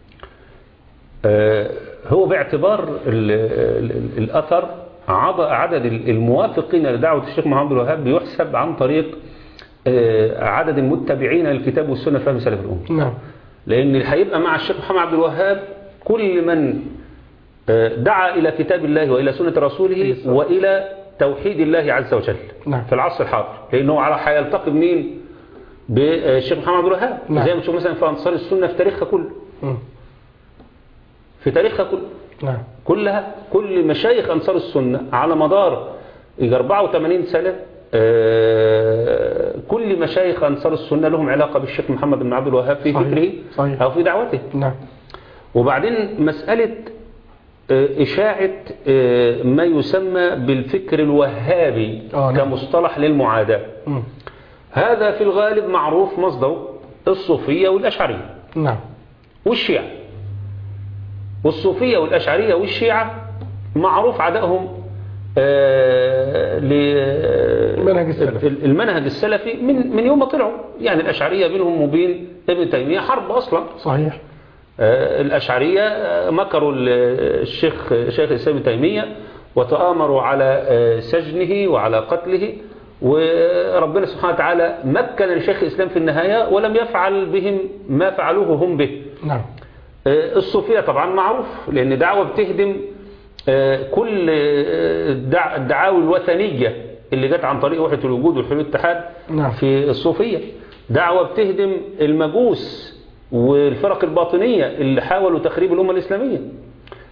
آه، هو باعتبار ال- ال- الأثر عض- عدد الموافقين لدعوة الشيخ محمد الوهاب بيحسب عن طريق آه، عدد المتبعين للكتاب والسنة فهم سلف الأمة نعم لأن اللي هيبقى مع الشيخ محمد عبد الوهاب كل من آه، دعا إلى كتاب الله وإلى سنة رسوله وإلى توحيد الله عز وجل نعم. في العصر الحاضر لأنه على هيلتقي بمين؟ بالشيخ محمد عبد الوهاب نعم. زي ما تشوف مثلا في أنصار السنة في تاريخها كله مم. في تاريخها كله نعم كلها كل مشايخ أنصار السنة على مدار يجي 84 سنة آه، كل مشايخ أنصار السنة لهم علاقة بالشيخ محمد بن عبد الوهاب في صحيح، فكره صحيح. أو في دعوته نعم وبعدين مسألة آه، إشاعة آه، ما يسمى بالفكر الوهابي آه، نعم. كمصطلح للمعاداة مم. هذا في الغالب معروف مصدره الصوفية والأشعرية نعم والشيعة والصوفية والأشعرية والشيعة معروف عدائهم آه، ل- المنهج السلفي. المنهج السلفي من من يوم ما طلعوا يعني الأشعرية بينهم وبين ابن تيمية حرب أصلا صحيح آه، الأشعرية آه، مكروا ال- الشيخ شيخ الإسلام ابن تيمية وتآمروا على آه، سجنه وعلى قتله وربنا سبحانه وتعالى مكن لشيخ الإسلام في النهاية ولم يفعل بهم ما فعلوه هم به نعم آه، الصوفية طبعا معروف لأن دعوة بتهدم آه، كل آه، الدع- الدعاوي الوثنية اللي جت عن طريق وحدة الوجود والحلول والاتحاد نعم. في الصوفية دعوة بتهدم المجوس والفرق الباطنية اللي حاولوا تخريب الأمة الإسلامية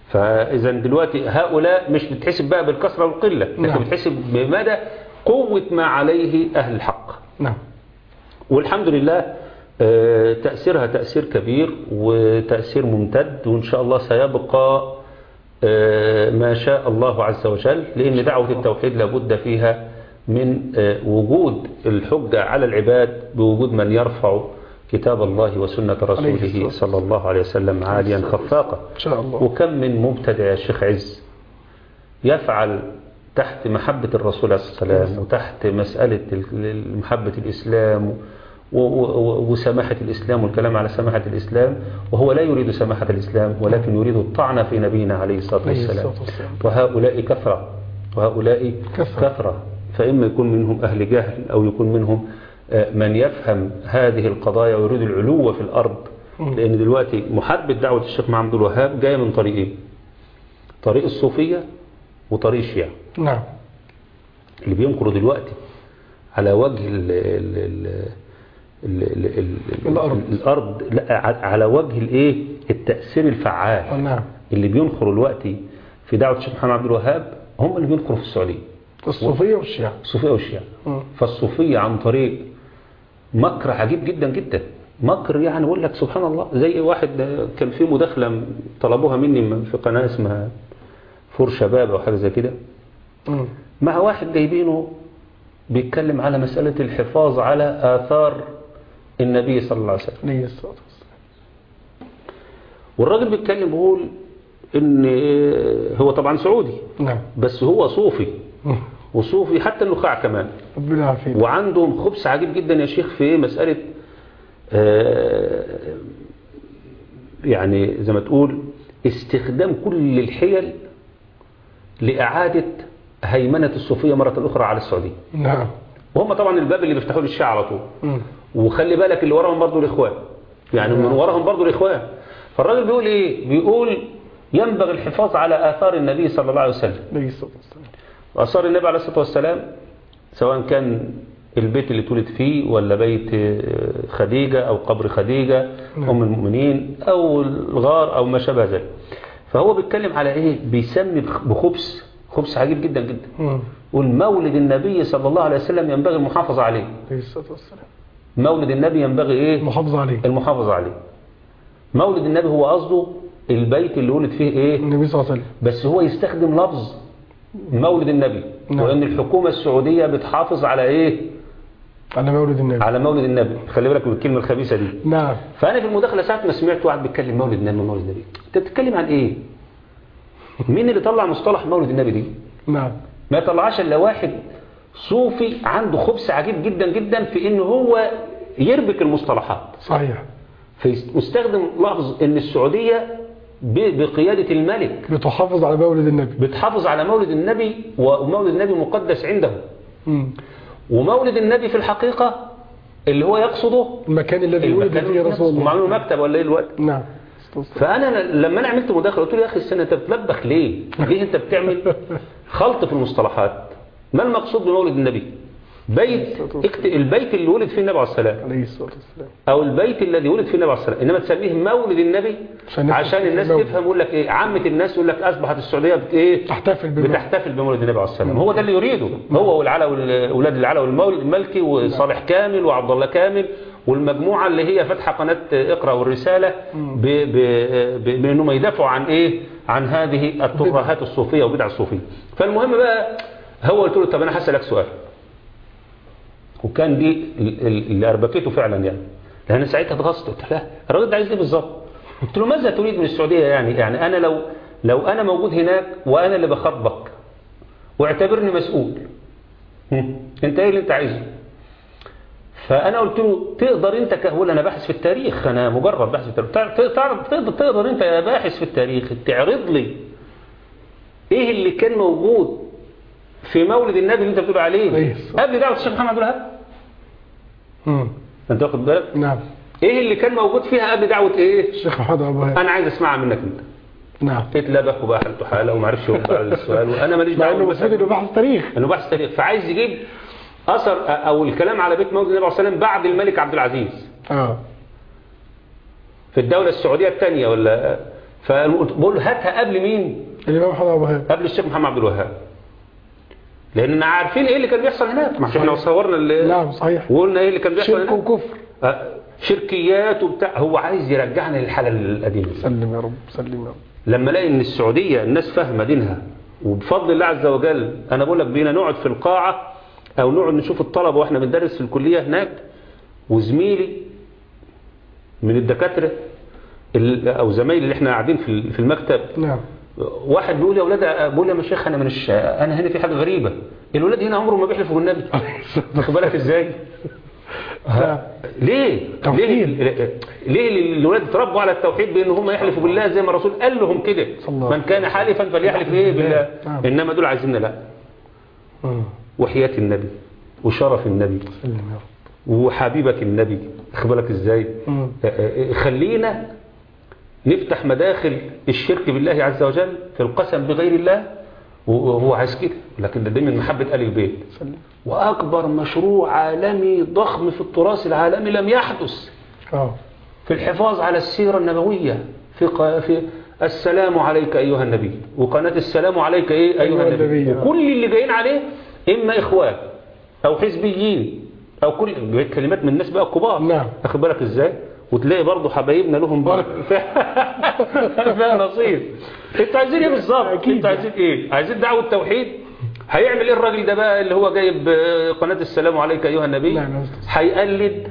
فاذا دلوقتي هؤلاء مش بتحسب بقى بالكثره والقله لكن نعم. بتحسب بمدى قوه ما عليه اهل الحق نعم والحمد لله آه، تأثيرها تأثير كبير وتأثير ممتد وإن شاء الله سيبقى آه، ما شاء الله عز وجل لأن دعوة التوحيد لابد فيها من آه، وجود الحجة على العباد بوجود من يرفع كتاب الله وسنة عليه رسوله الصلاة صلى الله عليه وسلم عاليا خفاقا إن شاء الله وكم من مبتدع يا شيخ عز يفعل تحت محبة الرسول عليه الصلاة والسلام وتحت مسألة ال- محبة الإسلام و- و- وسماحة الإسلام والكلام على سماحة الإسلام وهو لا يريد سماحة الإسلام ولكن يريد الطعن في نبينا عليه الصلاة عليه والسلام الصلاة والسلام. وهؤلاء كثرة وهؤلاء كثرة. كثرة فإما يكون منهم أهل جهل أو يكون منهم آه، من يفهم هذه القضايا ويريد العلو في الأرض مم. لأن دلوقتي محاربة دعوة الشيخ محمد الوهاب جاية من طريقين طريق الصوفية وطريق الشيعة نعم اللي بينكروا دلوقتي على وجه ال ال ال ال ال ال الأرض. الأرض لا ع- على وجه الايه التأثير الفعال نعم اللي بينخروا دلوقتي في دعوة الشيخ محمد عبد الوهاب هم اللي بينخروا في السعودية الصوفية والشيعة الصوفية والشيعة مم. فالصوفية عن طريق مكر عجيب جدا جدا مكر يعني بقول لك سبحان الله زي واحد كان في مداخلة طلبوها مني في قناة اسمها فور شباب أو حاجة زي كده مم. مع واحد جايبينه بيتكلم على مسألة الحفاظ على آثار النبي صلى الله عليه وسلم عليه الصلاة والسلام والراجل بيتكلم بيقول ان هو طبعا سعودي نعم بس هو صوفي مم. وصوفي حتى النخاع كمان ربنا يعافينا وعندهم خبث عجيب جدا يا شيخ في مسألة آه، يعني زي ما تقول استخدام كل الحيل لإعادة هيمنة الصوفية مرة أخرى على السعودية نعم وهم طبعا الباب اللي بيفتحوه للشيعة على طول مم. وخلي بالك اللي وراهم برضو الإخوان يعني من وراهم برضو الإخوان فالراجل بيقول إيه بيقول ينبغي الحفاظ على آثار النبي صلى الله عليه وسلم عليه الصلاة والسلام وآثار النبي عليه الصلاة والسلام سواء كان البيت اللي اتولد فيه ولا بيت آه، خديجة أو قبر خديجة نعم. أم المؤمنين أو الغار أو ما شابه ذلك فهو بيتكلم على إيه بيسمي بخ- بخبث خبث عجيب جدا جدا مم. يقول مولد النبي صلى الله عليه وسلم ينبغي المحافظة عليه عليه الصلاة والسلام مولد النبي ينبغي إيه المحافظة عليه المحافظة عليه مولد النبي هو قصده البيت اللي ولد فيه إيه النبي صلى الله عليه وسلم بس هو يستخدم لفظ مولد النبي نعم. وان الحكومة السعودية بتحافظ على ايه على مولد النبي على مولد النبي خلي بالك من الكلمة الخبيثة دي نعم فانا في المداخلة ساعة ما سمعت واحد بيتكلم مولد النبي مولد النبي انت بتتكلم عن ايه مين اللي طلع مصطلح مولد النبي دي نعم ما يطلعش الا واحد صوفي عنده خبث عجيب جدا جدا في ان هو يربك المصطلحات صحيح فيستخدم لفظ ان السعودية ب- بقيادة الملك بتحافظ على مولد النبي بتحافظ على مولد النبي ومولد النبي مقدس عنده مم. ومولد النبي في الحقيقة اللي هو يقصده المكان الذي ولد المكان فيه رسول الله ومعمول مكتب ولا ايه الوقت نعم فانا لما انا عملت مداخله قلت له يا اخي السنه انت بتلبخ ليه ليه انت بتعمل خلط في المصطلحات ما المقصود بمولد النبي بيت اكت... البيت اللي ولد فيه النبي عليه السلام عليه الصلاة والسلام او البيت الذي ولد فيه النبي عليه السلام انما تسميه مولد النبي عشان نفهم عشان الناس المولد. تفهم يقول لك ايه عامه الناس يقول لك اصبحت السعوديه بت ايه تحتفل بمولد بتحتفل بمولد النبي عليه السلام هو ده اللي يريده هو والعلا واولاد العلا والمول- الملكي وصالح كامل وعبد الله كامل والمجموعه اللي هي فاتحه قناه اقرا والرساله ب- ب- ب- بانهم يدافعوا عن ايه عن هذه الترهات الصوفيه وبدع الصوفيه فالمهم بقى هو قلت له طب انا هسالك سؤال وكان دي ال- ال- اللي اربكته فعلا يعني لان أنا ساعتها اتغصت قلت لا الراجل ده عايز ايه بالظبط قلت له ماذا تريد من السعوديه يعني يعني انا لو لو انا موجود هناك وانا اللي بخاطبك واعتبرني مسؤول هم، انت ايه اللي انت عايزه فانا قلت له تقدر انت كهول انا باحث في التاريخ انا مجرد باحث في التاريخ تع- تعرف تقدر, تقدر انت يا باحث في التاريخ تعرض لي ايه اللي كان موجود في مولد النبي اللي انت بتقول عليه عليه الصلاة قبل دعوه الشيخ محمد عبد الوهاب مم. انت واخد بالك نعم ايه اللي كان موجود فيها قبل دعوه ايه الشيخ محمد أبو هاب انا عايز اسمعها منك انت نعم اتلبخ وبقى حالته حاله وما عرفش يرد على السؤال وانا ماليش مع دعوه انه بالمسألة. المفروض انه بحث تاريخ انه بحث تاريخ فعايز يجيب اثر او الكلام على بيت مولد النبي عليه الصلاه والسلام بعد الملك عبد العزيز اه في الدوله السعوديه الثانيه ولا فبقول له هاتها قبل مين الإمام محمد أبو وهاب قبل الشيخ محمد عبد الوهاب لاننا عارفين ايه اللي كان بيحصل هناك ما احنا صورنا اللي نعم صحيح وقلنا ايه اللي كان بيحصل شرك هناك وكفر آه، شركيات وبتاع هو عايز يرجعنا للحاله القديمه سلم يا رب سلم يا رب لما الاقي ان السعوديه الناس فاهمه دينها وبفضل الله عز وجل انا بقول لك بينا نقعد في القاعه او نقعد نشوف الطلبه واحنا بندرس في الكليه هناك وزميلي من الدكاتره ال- او زمايلي اللي احنا قاعدين في في المكتب نعم واحد بيقول يا اولاد بقول يا مشايخ انا من الش... انا هنا في حاجه غريبه الولاد هنا عمرهم ما بيحلفوا بالنبي واخد بالك ازاي نعم. ليه توحيد. ليه ليه الولاد اتربوا على التوحيد بان هم يحلفوا بالله زي ما الرسول قال لهم كده صلى الله من كان حالفا فليحلف ايه بالله نعم. انما دول عايزيننا لا مم. وحياة النبي وشرف النبي سلم يا رب وحبيبك النبي واخد بالك ازاي مم. آه، آه، خلينا نفتح مداخل الشرك بالله عز وجل في القسم بغير الله وهو عايز كده لكن ده من محبة آل البيت سلم وأكبر مشروع عالمي ضخم في التراث العالمي لم يحدث اه في الحفاظ على السيرة النبوية في, ق... في السلام عليك أيها النبي وقناة السلام عليك إيه أيها أيها النبي النبي. وكل اللي جايين عليه إما إخوان أو حزبيين أو كل كلمات من الناس بقى الكبار نعم. أخد بالك إزاي وتلاقي برضه حبايبنا لهم بارك. فيها فيها نصيب انتوا عايزين ايه بالظبط أكيد. انتوا عايزين ايه عايزين دعوه توحيد هيعمل ايه الراجل ده بقى اللي هو جايب آه، قناه السلام عليك ايها النبي نعم يا أستاذ. هيقلد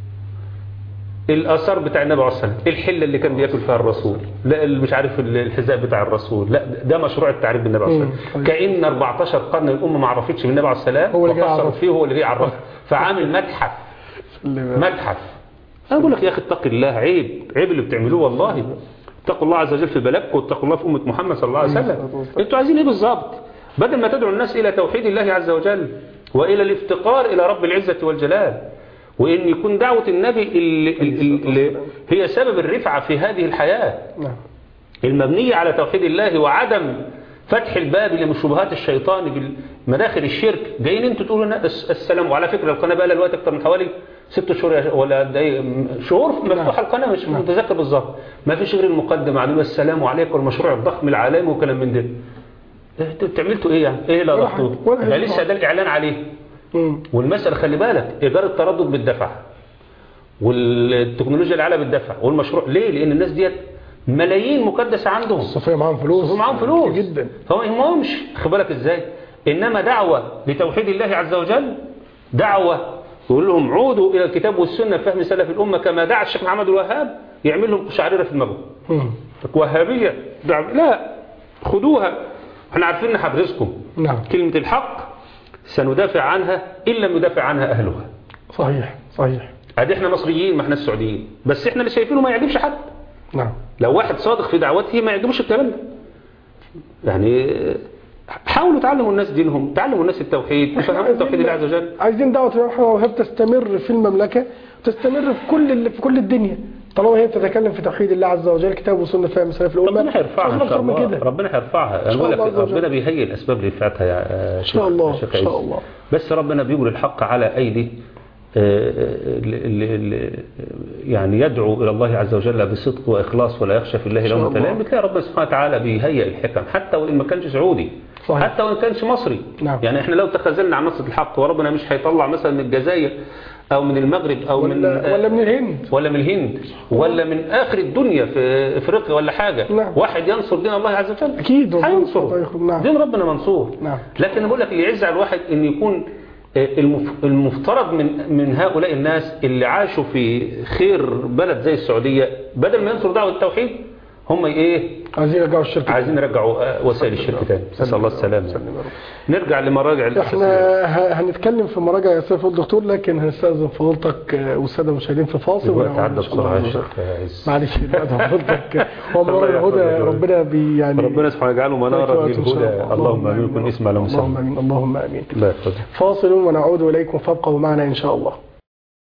الاثار بتاع النبي عليه الصلاه والسلام الحله اللي كان بياكل فيها الرسول لا اللي مش عارف الحذاء بتاع الرسول لا ده مشروع التعريف بالنبي عليه الصلاه والسلام مم. كان 14 قرن الامه ما عرفتش بالنبي عليه السلام هو اللي جاي وقصر يعرف. فيه هو اللي جاي يعرفه فعامل متحف سلم يا رب متحف انا بقول لك يا اخي اتق الله عيب عيب اللي بتعملوه والله اتقوا الله عز وجل في بلدكم واتقوا الله في امه محمد صلى الله عليه وسلم انتوا عايزين ايه بالظبط بدل ما تدعوا الناس الى توحيد الله عز وجل والى الافتقار الى رب العزه والجلال وان يكون دعوه النبي اللي, اللي, اللي هي سبب الرفعه في هذه الحياه نعم المبنية على توحيد الله وعدم فتح الباب لشبهات الشيطان بمداخل الشرك جايين انتوا تقولوا لنا الس- السلام وعلى فكرة القناة بقى لها دلوقتي اكتر من حوالي ست شهور يا- ولا قد ايه م- شهور مفتوحة القناة مش متذكر بالظبط ما فيش غير المقدمة عليه السلام عليكم المشروع الضخم العالمي وكلام من ده انتوا بتعملتوا ايه يعني ايه اللي ولا ضغطوه حاجة، ولا يعني حاجة. لسه ده الاعلان عليه مم. والمسألة خلي بالك إيجار التردد بالدفع والتكنولوجيا العالية بالدفع والمشروع ليه؟ لأن الناس ديت ملايين مكدسة عندهم الصوفية معاهم فلوس ومعاهم فلوس جدا فما يهمهمش خد بالك ازاي انما دعوة لتوحيد الله عز وجل دعوة يقول لهم عودوا الى الكتاب والسنة فهم سلف الامة كما دعا الشيخ محمد الوهاب يعمل لهم شعريرة في دماغهم مم. وهابية دعوة لا خدوها احنا عارفين ان حضرتكم نعم كلمة الحق سندافع عنها ان لم يدافع عنها اهلها صحيح صحيح ادي احنا مصريين ما احنا السعوديين بس احنا اللي شايفينه ما يعجبش حد نعم لو واحد صادق في دعوته ما يعجبوش الكلام ده يعني حاولوا تعلموا الناس دينهم تعلموا الناس التوحيد وفهموا توحيد الله عز وجل عايزين دعوة الإمام محمد أبو وهاب تستمر في المملكة تستمر في كل ال- في كل الدنيا طالما هي بتتكلم في توحيد الله عز وجل كتاب وسنة فهم سلف الأمة ربنا هيرفعها ان شاء أكتر من الله كده. ربنا هيرفعها انا شاء بقول لك الله عز وجل. ربنا بيهيئ الاسباب لرفعتها يا إن شاء الله شيخ إن شاء عيسى. الله بس ربنا بيجري الحق على ايدي آه، اللي اللي يعني يدعو الى الله عز وجل بصدق واخلاص ولا يخشى في الله شاء لومه الله. لائم بتلاقي ربنا سبحانه وتعالى بيهيئ الحكم حتى وان ما كانش سعودي صحيح. حتى وان كانش مصري نعم. يعني احنا لو تخاذلنا عن نصرة الحق وربنا مش هيطلع مثلا من الجزائر او من المغرب او من ولا, ولا من الهند ولا من الهند ولا من اخر الدنيا في افريقيا ولا حاجه نعم. واحد ينصر دين الله عز وجل أكيد ربنا هينصر الله يخرج. نعم. دين ربنا منصور نعم. لكن أنا بقول لك اللي يعز على الواحد ان يكون آه، المف- المفترض من من هؤلاء الناس اللي عاشوا في خير بلد زي السعوديه بدل ما ينصروا دعوه التوحيد هم ايه عايزين يرجعوا الشركة عايزين يرجعوا آه، وسائل الشرك تاني نسال الله السلامه سلم يا رب. نرجع لمراجع احنا الاساسيه ه- هنتكلم في مراجع يا سيف الدكتور لكن هنستأذن فضيلتك آه، والسادة المشاهدين في فاصل الوقت ونعود عدى إن شاء الله بسرعه يا عز وجل. شيخ عز. معلش الوقت فضيلتك هو منار الله يحفظك الهدى يا رب. ربنا بي يعني ربنا سبحانه يجعله منارا للهدى اللهم امين يكون اسم على اللهم مسلم امين اللهم امين الله يحفظك فاصل ونعود اليكم فابقوا معنا ان شاء الله